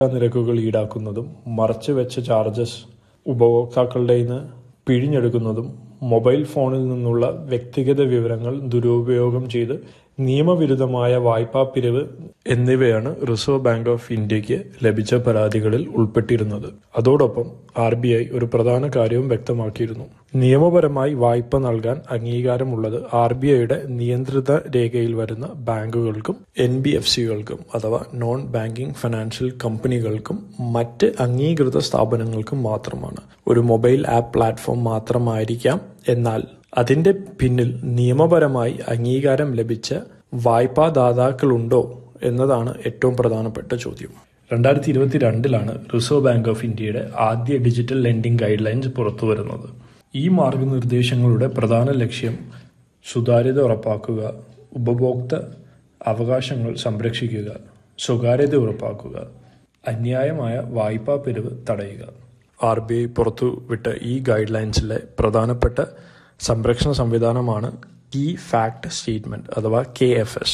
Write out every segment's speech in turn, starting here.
നിരക്കുകൾ ഈടാക്കുന്നതും മറച്ചുവെച്ച ചാർജസ് ഉപഭോക്താക്കളുടെ നിന്ന് പിഴിഞ്ഞെടുക്കുന്നതും മൊബൈൽ ഫോണിൽ നിന്നുള്ള വ്യക്തിഗത വിവരങ്ങൾ ദുരുപയോഗം ചെയ്ത് നിയമവിരുദ്ധമായ വായ്പാ പിരിവ് എന്നിവയാണ് റിസർവ് ബാങ്ക് ഓഫ് ഇന്ത്യക്ക് ലഭിച്ച പരാതികളിൽ ഉൾപ്പെട്ടിരുന്നത് അതോടൊപ്പം ആർ ബി ഐ ഒരു പ്രധാന കാര്യവും വ്യക്തമാക്കിയിരുന്നു നിയമപരമായി വായ്പ നൽകാൻ അംഗീകാരമുള്ളത് ആർ ബി ഐയുടെ നിയന്ത്രിത രേഖയിൽ വരുന്ന ബാങ്കുകൾക്കും എൻ ബി എഫ് സികൾക്കും അഥവാ നോൺ ബാങ്കിംഗ് ഫിനാൻഷ്യൽ കമ്പനികൾക്കും മറ്റ് അംഗീകൃത സ്ഥാപനങ്ങൾക്കും മാത്രമാണ് ഒരു മൊബൈൽ ആപ്പ് പ്ലാറ്റ്ഫോം മാത്രമായിരിക്കാം എന്നാൽ അതിന്റെ പിന്നിൽ നിയമപരമായി അംഗീകാരം ലഭിച്ച വായ്പാദാതാക്കളുണ്ടോ എന്നതാണ് ഏറ്റവും പ്രധാനപ്പെട്ട ചോദ്യം രണ്ടായിരത്തി ഇരുപത്തി രണ്ടിലാണ് റിസർവ് ബാങ്ക് ഓഫ് ഇന്ത്യയുടെ ആദ്യ ഡിജിറ്റൽ ലെൻഡിംഗ് ഗൈഡ് ലൈൻസ് പുറത്തു വരുന്നത് ഈ മാർഗനിർദ്ദേശങ്ങളുടെ പ്രധാന ലക്ഷ്യം സുതാര്യത ഉറപ്പാക്കുക ഉപഭോക്തൃ അവകാശങ്ങൾ സംരക്ഷിക്കുക സ്വകാര്യത ഉറപ്പാക്കുക അന്യായമായ വായ്പാ പിരിവ് തടയുക ആർ ബി ഐ പുറത്തുവിട്ട ഈ ഗൈഡ് ലൈൻസിലെ പ്രധാനപ്പെട്ട സംരക്ഷണ സംവിധാനമാണ് കീ ഫാക്ട് സ്റ്റേറ്റ്മെന്റ് അഥവാ കെ എഫ് എസ്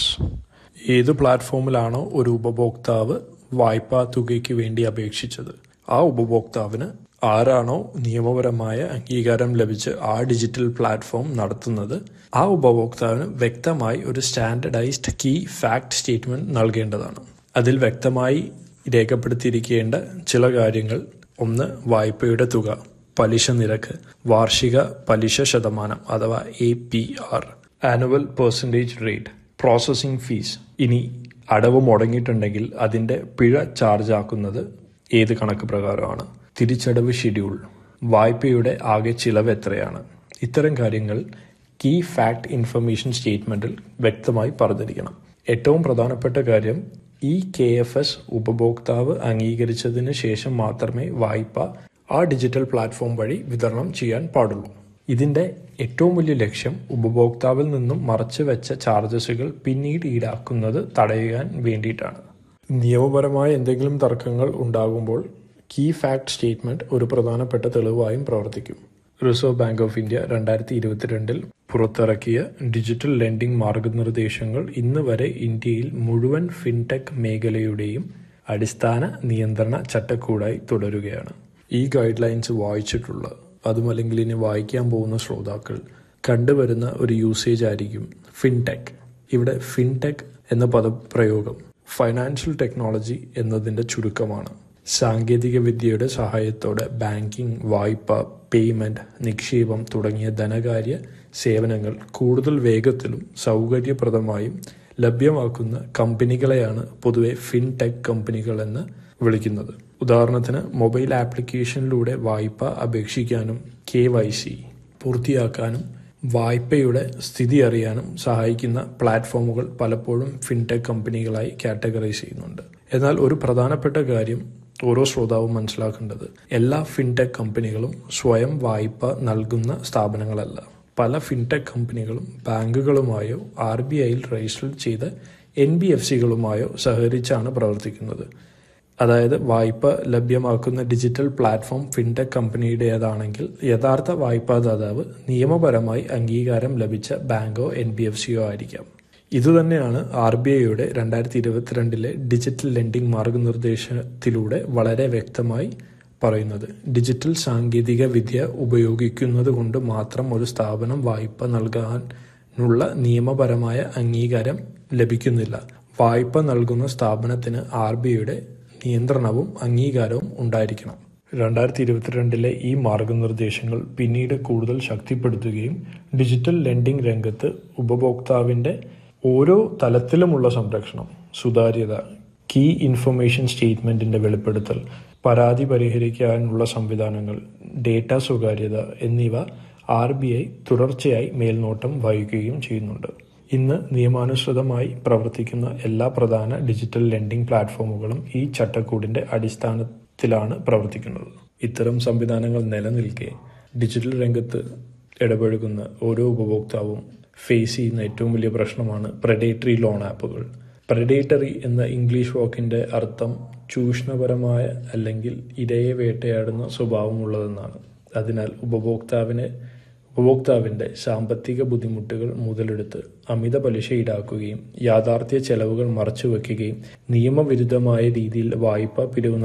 ഏത് പ്ലാറ്റ്ഫോമിലാണോ ഒരു ഉപഭോക്താവ് വായ്പാ തുകയ്ക്ക് വേണ്ടി അപേക്ഷിച്ചത് ആ ഉപഭോക്താവിന് ആരാണോ നിയമപരമായ അംഗീകാരം ലഭിച്ച് ആ ഡിജിറ്റൽ പ്ലാറ്റ്ഫോം നടത്തുന്നത് ആ ഉപഭോക്താവിന് വ്യക്തമായി ഒരു സ്റ്റാൻഡർഡൈസ്ഡ് കീ ഫാക്ട് സ്റ്റേറ്റ്മെന്റ് നൽകേണ്ടതാണ് അതിൽ വ്യക്തമായി രേഖപ്പെടുത്തിയിരിക്കേണ്ട ചില കാര്യങ്ങൾ ഒന്ന് വായ്പയുടെ തുക പലിശ നിരക്ക് വാർഷിക പലിശ ശതമാനം അഥവാ A P R annual percentage rate processing fees ഇനി അടവ് മുടങ്ങിയിട്ടുണ്ടെങ്കിൽ അതിന്റെ പിഴ ചാർജ് ആക്കുന്നത് ഏത് കണക്ക് പ്രകാരമാണ് തിരിച്ചടവ് ഷെഡ്യൂൾ വായ്പയുടെ ആകെ ചിലവ് എത്രയാണ് ഇത്തരം കാര്യങ്ങൾ കീ ഫാക്ട് ഇൻഫർമേഷൻ സ്റ്റേറ്റ്മെന്റിൽ വ്യക്തമായി പറഞ്ഞിരിക്കണം ഏറ്റവും പ്രധാനപ്പെട്ട കാര്യം ഈ കെ എഫ് എസ് ഉപഭോക്താവ് അംഗീകരിച്ചതിന് ശേഷം മാത്രമേ വായ്പ ആ ഡിജിറ്റൽ പ്ലാറ്റ്ഫോം വഴി വിതരണം ചെയ്യാൻ പാടുള്ളൂ ഇതിന്റെ ഏറ്റവും വലിയ ലക്ഷ്യം ഉപഭോക്താവിൽ നിന്നും മറച്ചു വെച്ച ചാർജസുകൾ പിന്നീട് ഈടാക്കുന്നത് തടയാൻ വേണ്ടിയിട്ടാണ് നിയമപരമായ എന്തെങ്കിലും തർക്കങ്ങൾ ഉണ്ടാകുമ്പോൾ കീ ഫാക്ട് സ്റ്റേറ്റ്മെന്റ് ഒരു പ്രധാനപ്പെട്ട തെളിവായും പ്രവർത്തിക്കും റിസർവ് ബാങ്ക് ഓഫ് ഇന്ത്യ രണ്ടായിരത്തി ഇരുപത്തിരണ്ടിൽ പുറത്തിറക്കിയ ഡിജിറ്റൽ ലെൻഡിംഗ് മാർഗനിർദ്ദേശങ്ങൾ ഇന്ന് വരെ ഇന്ത്യയിൽ മുഴുവൻ ഫിൻടെക് മേഖലയുടെയും അടിസ്ഥാന നിയന്ത്രണ ചട്ടക്കൂടായി തുടരുകയാണ് ഈ ഗൈഡ് ലൈൻസ് വായിച്ചിട്ടുള്ള അതും അല്ലെങ്കിൽ ഇനി വായിക്കാൻ പോകുന്ന ശ്രോതാക്കൾ കണ്ടുവരുന്ന ഒരു യൂസേജ് ആയിരിക്കും ഫിൻടെക് ഇവിടെ ഫിൻടെക് എന്ന പദപ്രയോഗം ഫൈനാൻഷ്യൽ ടെക്നോളജി എന്നതിന്റെ ചുരുക്കമാണ് സാങ്കേതിക വിദ്യയുടെ സഹായത്തോടെ ബാങ്കിംഗ് വായ്പ പേയ്മെന്റ് നിക്ഷേപം തുടങ്ങിയ ധനകാര്യ സേവനങ്ങൾ കൂടുതൽ വേഗത്തിലും സൗകര്യപ്രദമായും ലഭ്യമാക്കുന്ന കമ്പനികളെയാണ് പൊതുവെ ഫിൻടെക് കമ്പനികൾ എന്ന് വിളിക്കുന്നത് ഉദാഹരണത്തിന് മൊബൈൽ ആപ്ലിക്കേഷനിലൂടെ വായ്പ അപേക്ഷിക്കാനും കെ വൈ സി പൂർത്തിയാക്കാനും വായ്പയുടെ സ്ഥിതി അറിയാനും സഹായിക്കുന്ന പ്ലാറ്റ്ഫോമുകൾ പലപ്പോഴും ഫിൻടെക് കമ്പനികളായി കാറ്റഗറൈസ് ചെയ്യുന്നുണ്ട് എന്നാൽ ഒരു പ്രധാനപ്പെട്ട കാര്യം ഓരോ ശ്രോതാവും മനസ്സിലാക്കേണ്ടത് എല്ലാ ഫിൻടെക് കമ്പനികളും സ്വയം വായ്പ നൽകുന്ന സ്ഥാപനങ്ങളല്ല പല ഫിൻടെക് കമ്പനികളും ബാങ്കുകളുമായോ ആർ ബി ഐയിൽ രജിസ്റ്റർ ചെയ്ത എൻ ബി എഫ് സികളുമായോ സഹകരിച്ചാണ് പ്രവർത്തിക്കുന്നത് അതായത് വായ്പ ലഭ്യമാക്കുന്ന ഡിജിറ്റൽ പ്ലാറ്റ്ഫോം ഫിൻടെക് കമ്പനിയുടേതാണെങ്കിൽ യഥാർത്ഥ വായ്പാദാതാവ് നിയമപരമായി അംഗീകാരം ലഭിച്ച ബാങ്കോ എൻ ബി എഫ് സിയോ ആയിരിക്കാം ഇതുതന്നെയാണ് ആർ ബി ഐയുടെ രണ്ടായിരത്തി ഇരുപത്തിരണ്ടിലെ ഡിജിറ്റൽ ലെൻഡിംഗ് മാർഗനിർദ്ദേശത്തിലൂടെ വളരെ വ്യക്തമായി പറയുന്നത് ഡിജിറ്റൽ സാങ്കേതിക വിദ്യ ഉപയോഗിക്കുന്നത് കൊണ്ട് മാത്രം ഒരു സ്ഥാപനം വായ്പ നൽകാനുള്ള നിയമപരമായ അംഗീകാരം ലഭിക്കുന്നില്ല വായ്പ നൽകുന്ന സ്ഥാപനത്തിന് ആർ ബി ഐയുടെ നിയന്ത്രണവും അംഗീകാരവും ഉണ്ടായിരിക്കണം രണ്ടായിരത്തി ഇരുപത്തിരണ്ടിലെ ഈ മാർഗനിർദ്ദേശങ്ങൾ പിന്നീട് കൂടുതൽ ശക്തിപ്പെടുത്തുകയും ഡിജിറ്റൽ ലെൻഡിംഗ് രംഗത്ത് ഉപഭോക്താവിന്റെ ഓരോ തലത്തിലുമുള്ള സംരക്ഷണം സുതാര്യത കീ ഇൻഫർമേഷൻ സ്റ്റേറ്റ്മെന്റിന്റെ വെളിപ്പെടുത്തൽ പരാതി പരിഹരിക്കാനുള്ള സംവിധാനങ്ങൾ ഡേറ്റ സ്വകാര്യത എന്നിവ ആർ ബി ഐ തുടർച്ചയായി മേൽനോട്ടം വഹിക്കുകയും ചെയ്യുന്നുണ്ട് ഇന്ന് നിയമാനുസൃതമായി പ്രവർത്തിക്കുന്ന എല്ലാ പ്രധാന ഡിജിറ്റൽ ലെൻഡിംഗ് പ്ലാറ്റ്ഫോമുകളും ഈ ചട്ടക്കൂടിന്റെ അടിസ്ഥാനത്തിലാണ് പ്രവർത്തിക്കുന്നത് ഇത്തരം സംവിധാനങ്ങൾ നിലനിൽക്കെ ഡിജിറ്റൽ രംഗത്ത് ഇടപഴകുന്ന ഓരോ ഉപഭോക്താവും ഫേസ് ചെയ്യുന്ന ഏറ്റവും വലിയ പ്രശ്നമാണ് പ്രഡേറ്ററി ലോൺ ആപ്പുകൾ പ്രഡേറ്ററി എന്ന ഇംഗ്ലീഷ് വാക്കിന്റെ അർത്ഥം ചൂഷണപരമായ അല്ലെങ്കിൽ ഇരയെ വേട്ടയാടുന്ന സ്വഭാവമുള്ളതെന്നാണ് അതിനാൽ ഉപഭോക്താവിനെ ഉപഭോക്താവിന്റെ സാമ്പത്തിക ബുദ്ധിമുട്ടുകൾ മുതലെടുത്ത് അമിത പലിശ ഈടാക്കുകയും യാഥാർത്ഥ്യ ചെലവുകൾ മറച്ചുവെക്കുകയും നിയമവിരുദ്ധമായ രീതിയിൽ വായ്പാ പിരിവ്